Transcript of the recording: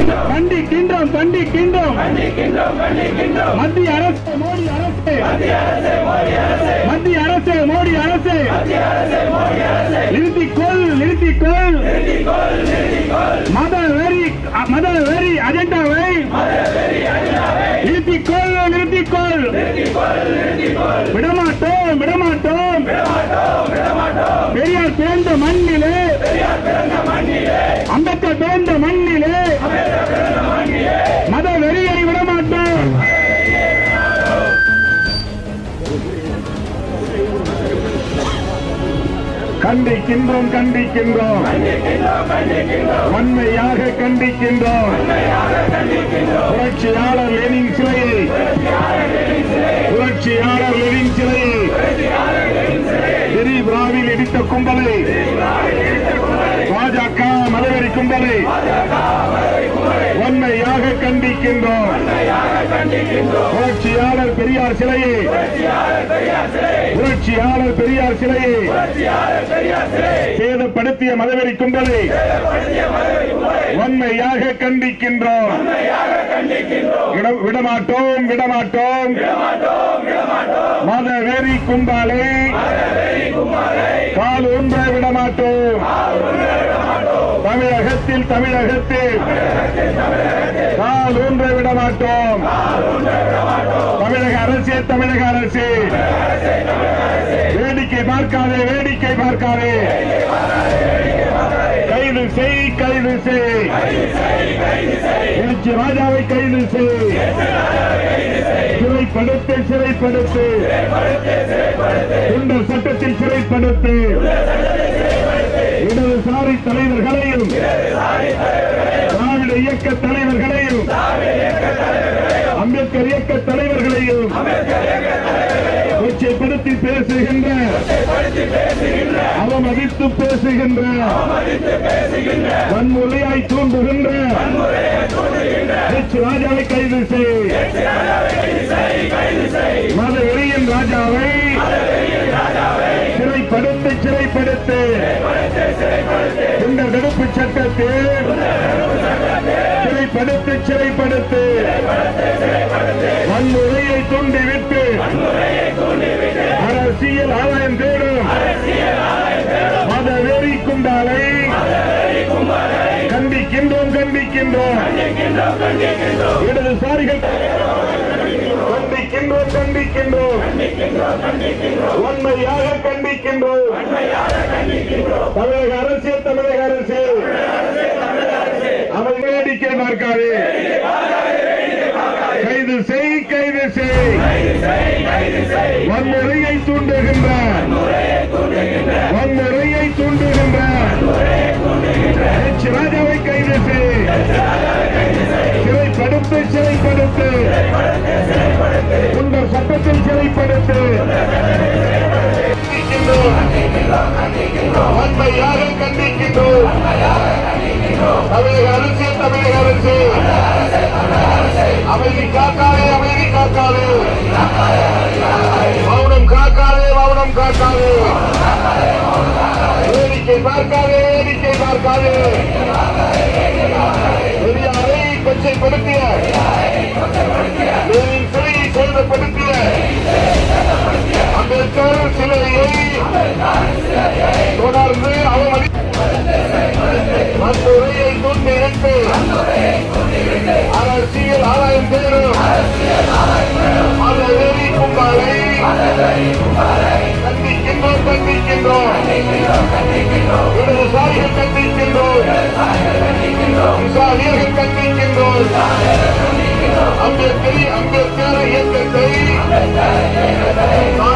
கண்டிக்கின்றோம் கண்டிக்கின்றோம் மத்திய அரசு மோடி அரசு மத்திய அரசு மோடி அரசு நிறுத்திக்கொள் நிறுத்திக்கொள் மத வெறி மத வெறி அஜெண்டாவை நிறுத்திக்கொள் நிறுத்திக்கொள் விடமாட்டோம் விடமாட்டோம் பெரியார் பிறந்த மண்ணிலே அம்பேத்கர் பிறந்த மண்ணிலே மத வெறியை விடமாட்டோம் கண்டிக்கின்றோம் கண்டிக்கின்றோம் வன்மையாக கண்டிக்கின்றோம் புரட்சியாளர் லெனின் சிலையை புரட்சியாளர் லெனின் சிலையை திரிபுராவில் இடித்த கும்பலை பாஜக மதவெறி கும்பலை வன்மையாக கண்டிக்கின்றோம் புரட்சியாளர் பெரியார் சிலையை புரட்சியாளர் பெரியார் சிலையை சேதப்படுத்திய மதவெறி கும்பலை வன்மையாக கண்டிக்கின்றோம் விட- விடமாட்டோம் விடமாட்டோம் மதவெறி கும்பலை கால் ஊன்ற விடமாட்டோம் தமிழகத்தில் தமிழகத்தில் கால் ஊன்ற விடமாட்டோம் தமிழக அரசே தமிழக அரசு வேடிக்கை பார்க்காதே வேடிக்கை பார்க்காதே கைது செய் கைது செய் எழுச்சி ராஜாவை கைது செய் சிறைப்படுத்து சிறைப்படுத்து குண்டர் சட்டத்தில் சிறைப்படுத்து இடதுசாரி தலைவர்களையும் திராவிட இயக்க தலைவர்களையும் அம்பேத்கர் இயக்க தலைவர்களையும் கொச்சைப்படுத்தி பேசுகின்ற அவமதித்து பேசுகின்ற வன்முறையாய் தூண்டுகின்ற எச் ராஜாவை கைது செய் மத வெறியின் ராஜாவை சிறைப்படுத்து சிறைப்படுத்து இந்த தடுப்பு சட்டத்தில் சிறைப்படுத்து சிறைப்படுத்து வன்முறையை தூண்டிவிட்டு அரசியல் ஆதாயம் தேடும் மத வெறி குண்டாலை கண்டிக்கின்றோம் கண்டிக்கின்றோம் இடதுசாரிகள் கண்டிக்கின்றோம் கண்டிக்கின்றோம் உண்மையாக கண்டிக்கின்றோம் தமிழக அரசு தமிழக அரசு அவர் வேடிக்கை பார்க்காது கைது செய் கைது செய் வன்முறையை தூண்டுகின்ற வன்முறையை தூண்டுகின்ற எச் ராஜாவை கைது செய் சிறைப்படுத்து சிறைப்படுத்து உங்கள் சட்டத்தில் சிறைப்படுத்து வன்மையாக கண்டிக்கின்றோம் தமிழக அரசு தமிழக அரசு அமைதி காக்காதே அமைதி காக்காதே மௌனம் காக்காதே மௌனம் காக்காதே வேடிக்கை பார்க்காதே வேடிக்கை பார்க்காதே பெரியாரை கொச்சைப்படுத்திய லெனின் சிலையை சேதப்படுத்திய அம்பேத்கர் சிலையை தொடர்ந்து அவமதி வன்முறையை தூண்டிவிட்டு அரசியல் ஆதாயம் தேடும் மதவெறி கும்பலை கண்டிக்கின்றோம் கண்டிக்கின்றோம் இடதுசாரிகள் கண்டிக்கின்றோம் இஸ்லாமியர்கள் கண்டிக்கின்றோம் அம்பேத்கரி அம்பேத்கர் இயக்கத்தை